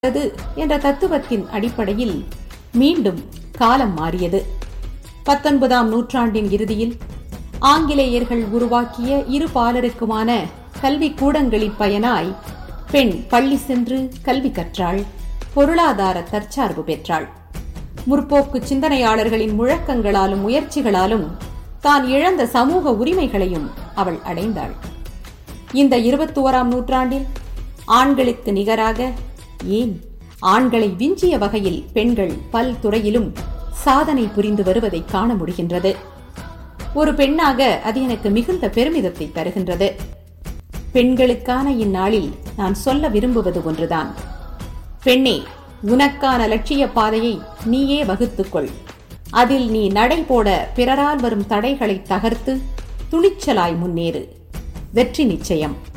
உள்ளது என்ற தத்துவத்தின் அடிப்படையில் மீண்டும் காலம் மாறியது பத்தொன்பதாம் நூற்றாண்டின் இறுதியில் ஆங்கிலேயர்கள் உருவாக்கிய இரு பாலருக்குமான கல்விக் கூடங்களின் பயனாய் பெண் பள்ளி சென்று கல்வி கற்றாள் பொருளாதார தற்சார்பு பெற்றாள் முற்போக்கு சிந்தனையாளர்களின் முழக்கங்களாலும் முயற்சிகளாலும் தான் இழந்த சமூக உரிமைகளையும் அவள் அடைந்தாள் இந்த இருபத்தோராம் நூற்றாண்டில் ஆண்களுக்கு நிகராக ஏன் ஆண்களை விஞ்சிய வகையில் பெண்கள் பல் துறையிலும் சாதனை புரிந்து வருவதை காண முடிகின்றது ஒரு பெண்ணாக அது எனக்கு மிகுந்த பெருமிதத்தை தருகின்றது பெண்களுக்கான இந்நாளில் நான் சொல்ல விரும்புவது ஒன்றுதான் பெண்ணே உனக்கான லட்சிய பாதையை நீயே வகுத்துக்கொள் அதில் நீ நடை போட பிறரால் வரும் தடைகளை தகர்த்து துணிச்சலாய் முன்னேறு வெற்றி நிச்சயம்